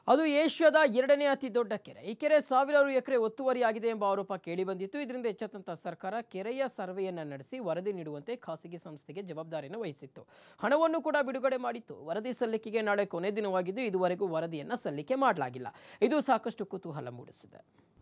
ಅದು ಏಷ್ಯಾದ ಎರಡನೇ ಅತಿ ದೊಡ್ಡ ಕೆರೆ ಈ ಕೆರೆ ಸಾವಿರಾರು ಎಕರೆ ಒತ್ತುವರಿಯಾಗಿದೆ ಎಂಬ ಆರೋಪ ಕೇಳಿಬಂದಿತ್ತು ಇದರಿಂದ ಎಚ್ಚೆತ್ತಂತ ಸರ್ಕಾರ ಕೆರೆಯ ಸರ್ವೆಯನ್ನ ನಡೆಸಿ ವರದಿ ನೀಡುವಂತೆ ಖಾಸಗಿ ಸಂಸ್ಥೆಗೆ ಜವಾಬ್ದಾರಿಯನ್ನು ವಹಿಸಿತ್ತು ಹಣವನ್ನು ಕೂಡ ಬಿಡುಗಡೆ ಮಾಡಿತ್ತು ವರದಿ ಸಲ್ಲಿಕೆಗೆ ನಾಳೆ ಕೊನೆ ದಿನವಾಗಿದ್ದು ಇದುವರೆಗೂ ವರದಿಯನ್ನ ಸಲ್ಲಿಕೆ ಮಾಡಲಾಗಿಲ್ಲ ಇದು ಸಾಕಷ್ಟು ಕುತೂಹಲ ಮೂಡಿಸಿದೆ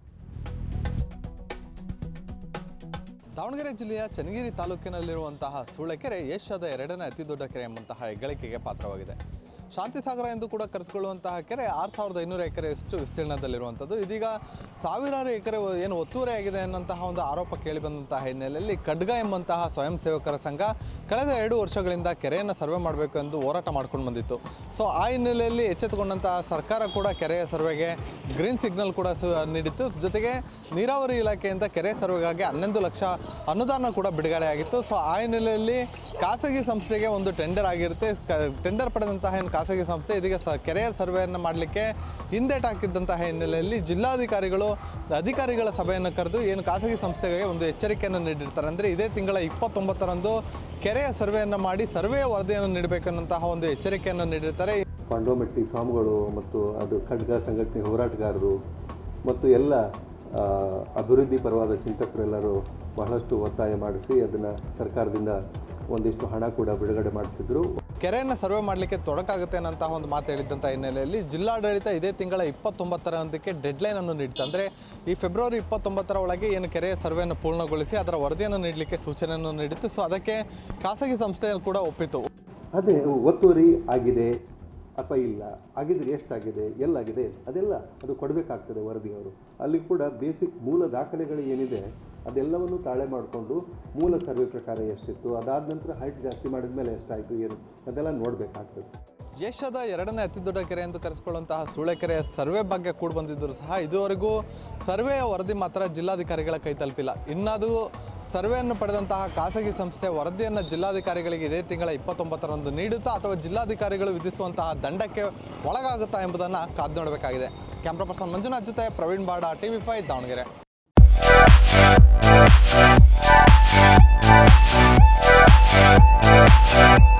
ದಾವಣಗೆರೆ ಜಿಲ್ಲೆಯ ಚನ್ನಗಿರಿ ತಾಲೂಕಿನಲ್ಲಿರುವಂತಹ ಸೂಳೆಕೆರೆ ಏಷ್ಯಾದ ಎರಡನೇ ಅತಿ ದೊಡ್ಡ ಕೆರೆ ಎಂಬಂತಹ ಹೆಗ್ಗಳಿಕೆಗೆ ಪಾತ್ರವಾಗಿದೆ ಶಾಂತಿಸಾಗರ ಎಂದು ಕೂಡ ಕರೆಸಿಕೊಳ್ಳುವಂತಹ ಕೆರೆ ಆರು ಸಾವಿರದ ಐನೂರು ಎಕರೆಯಷ್ಟು ವಿಸ್ತೀರ್ಣದಲ್ಲಿರುವಂಥದ್ದು ಇದೀಗ ಸಾವಿರಾರು ಎಕರೆ ಏನು ಒತ್ತುವರಿಯಾಗಿದೆ ಅನ್ನಂತಹ ಒಂದು ಆರೋಪ ಕೇಳಿಬಂದಂತಹ ಹಿನ್ನೆಲೆಯಲ್ಲಿ ಖಡ್ಗ ಎಂಬಂತಹ ಸ್ವಯಂ ಸೇವಕರ ಸಂಘ ಕಳೆದ ಎರಡು ವರ್ಷಗಳಿಂದ ಕೆರೆಯನ್ನು ಸರ್ವೆ ಮಾಡಬೇಕು ಎಂದು ಹೋರಾಟ ಮಾಡ್ಕೊಂಡು ಬಂದಿತ್ತು ಸೊ ಆ ಹಿನ್ನೆಲೆಯಲ್ಲಿ ಎಚ್ಚೆತ್ತುಕೊಂಡಂತಹ ಸರ್ಕಾರ ಕೂಡ ಕೆರೆಯ ಸರ್ವೆಗೆ ಗ್ರೀನ್ ಸಿಗ್ನಲ್ ಕೂಡ ಸು ನೀಡಿತ್ತು ಜೊತೆಗೆ ನೀರಾವರಿ ಇಲಾಖೆಯಿಂದ ಕೆರೆ ಸರ್ವೆಗಾಗಿ ಹನ್ನೊಂದು ಲಕ್ಷ ಅನುದಾನ ಕೂಡ ಬಿಡುಗಡೆಯಾಗಿತ್ತು ಸೊ ಆ ಹಿನ್ನೆಲೆಯಲ್ಲಿ ಖಾಸಗಿ ಸಂಸ್ಥೆಗೆ ಒಂದು ಟೆಂಡರ್ ಆಗಿರುತ್ತೆ ಟೆಂಡರ್ ಪಡೆದಂತಹ ಏನು ಖಾಸಗಿ ಸಂಸ್ಥೆ ಇದೀಗ ಸ ಕೆರೆಯ ಸರ್ವೆಯನ್ನು ಮಾಡಲಿಕ್ಕೆ ಹಿಂದೇಟು ಹಾಕಿದ್ದಂತಹ ಹಿನ್ನೆಲೆಯಲ್ಲಿ ಜಿಲ್ಲಾಧಿಕಾರಿಗಳು ಅಧಿಕಾರಿಗಳ ಸಭೆಯನ್ನು ಕರೆದು ಏನು ಖಾಸಗಿ ಸಂಸ್ಥೆಗಳಿಗೆ ಒಂದು ಎಚ್ಚರಿಕೆಯನ್ನು ನೀಡಿರ್ತಾರೆ ಅಂದರೆ ಇದೇ ತಿಂಗಳ ಇಪ್ಪತ್ತೊಂಬತ್ತರಂದು ಕೆರೆಯ ಸರ್ವೆಯನ್ನು ಮಾಡಿ ಸರ್ವೆಯ ವರದಿಯನ್ನು ನೀಡಬೇಕನ್ನಂತಹ ಒಂದು ಎಚ್ಚರಿಕೆಯನ್ನು ನೀಡಿರ್ತಾರೆ ಪಾಂಡವಮಟ್ಟಿ ಸ್ವಾಮಿಗಳು ಮತ್ತು ಅದು ಖಡ್ಗ ಸಂಘಟನೆ ಹೋರಾಟಗಾರರು ಮತ್ತು ಎಲ್ಲ ಆ, ಅಭಿವೃದ್ಧಿ ಪರವಾದ ಚಿಂತಕರೆಲ್ಲರೂ ಬಹಳಷ್ಟು ಒತ್ತಾಯ ಮಾಡಿಸಿ ಅದನ್ನು ಸರ್ಕಾರದಿಂದ ಒಂದಿಷ್ಟು ಹಣ ಕೂಡ ಬಿಡುಗಡೆ ಮಾಡಿಸಿದ್ರು ಕೆರೆಯನ್ನು ಸರ್ವೆ ಮಾಡಲಿಕ್ಕೆ ತೊಡಕಾಗುತ್ತೆ ಅನ್ನಂತಹ ಒಂದು ಮಾತು ಹೇಳಿದ್ದಂಥ ಹಿನ್ನೆಲೆಯಲ್ಲಿ ಜಿಲ್ಲಾಡಳಿತ ಇದೇ ತಿಂಗಳ ಇಪ್ಪತ್ತೊಂಬತ್ತರಂದಕ್ಕೆ ಡೆಡ್ಲೈನ್ ಅನ್ನು ನೀಡಿತು ಅಂದರೆ ಈ ಫೆಬ್ರವರಿ ಇಪ್ಪತ್ತೊಂಬತ್ತರ ಒಳಗೆ ಏನು ಕೆರೆಯ ಸರ್ವೆಯನ್ನು ಪೂರ್ಣಗೊಳಿಸಿ ಅದರ ವರದಿಯನ್ನು ನೀಡಲಿಕ್ಕೆ ಸೂಚನೆಯನ್ನು ನೀಡಿತ್ತು ಸೊ ಅದಕ್ಕೆ ಖಾಸಗಿ ಸಂಸ್ಥೆ ಕೂಡ ಒಪ್ಪಿತು ಅದೇ ಒತ್ತುವರಿ ಆಗಿದೆ ಅಥವಾ ಇಲ್ಲ ಆಗಿದ್ರೆ ಎಷ್ಟಾಗಿದೆ ಎಲ್ಲಾಗಿದೆ ಅದೆಲ್ಲ ಅದು ಕೊಡಬೇಕಾಗ್ತದೆ ವರದಿಯವರು ಅಲ್ಲಿ ಕೂಡ ಬೇಸಿಕ್ ಮೂಲ ದಾಖಲೆಗಳು ಏನಿದೆ ಅದೆಲ್ಲವನ್ನು ತಾಳೆ ಮಾಡಿಕೊಂಡು ಮೂಲ ಸರ್ವೆ ಪ್ರಕಾರ ಎಷ್ಟಿತ್ತು ಅದಾದ ನಂತರ ಹೈಟ್ ಜಾಸ್ತಿ ಮಾಡಿದ ಮೇಲೆ ಎಷ್ಟಾಯಿತು ಏನು ಅದೆಲ್ಲ ನೋಡಬೇಕಾಗ್ತದೆ ಏಷ್ಯಾದ ಎರಡನೇ ಅತಿ ದೊಡ್ಡ ಕೆರೆ ಎಂದು ಕರೆಸಿಕೊಳ್ಳುವಂತಹ ಸೂಳೆಕೆರೆಯ ಸರ್ವೆ ಬಗ್ಗೆ ಕೂಡ ಬಂದಿದ್ದರೂ ಸಹ ಇದುವರೆಗೂ ಸರ್ವೆಯ ವರದಿ ಮಾತ್ರ ಜಿಲ್ಲಾಧಿಕಾರಿಗಳ ಕೈ ತಲುಪಿಲ್ಲ ಇನ್ನದು ಸರ್ವೆಯನ್ನು ಪಡೆದಂತಹ ಖಾಸಗಿ ಸಂಸ್ಥೆ ವರದಿಯನ್ನು ಜಿಲ್ಲಾಧಿಕಾರಿಗಳಿಗೆ ಇದೇ ತಿಂಗಳ ಇಪ್ಪತ್ತೊಂಬತ್ತರಂದು ನೀಡುತ್ತಾ ಅಥವಾ ಜಿಲ್ಲಾಧಿಕಾರಿಗಳು ವಿಧಿಸುವಂತಹ ದಂಡಕ್ಕೆ ಒಳಗಾಗುತ್ತಾ ಎಂಬುದನ್ನು ಕಾದು ನೋಡಬೇಕಾಗಿದೆ ಕ್ಯಾಮ್ರಾ ಪರ್ಸನ್ ಮಂಜುನಾಥ್ ಜೊತೆ Praveen Bada TV five Davanagere Thank you.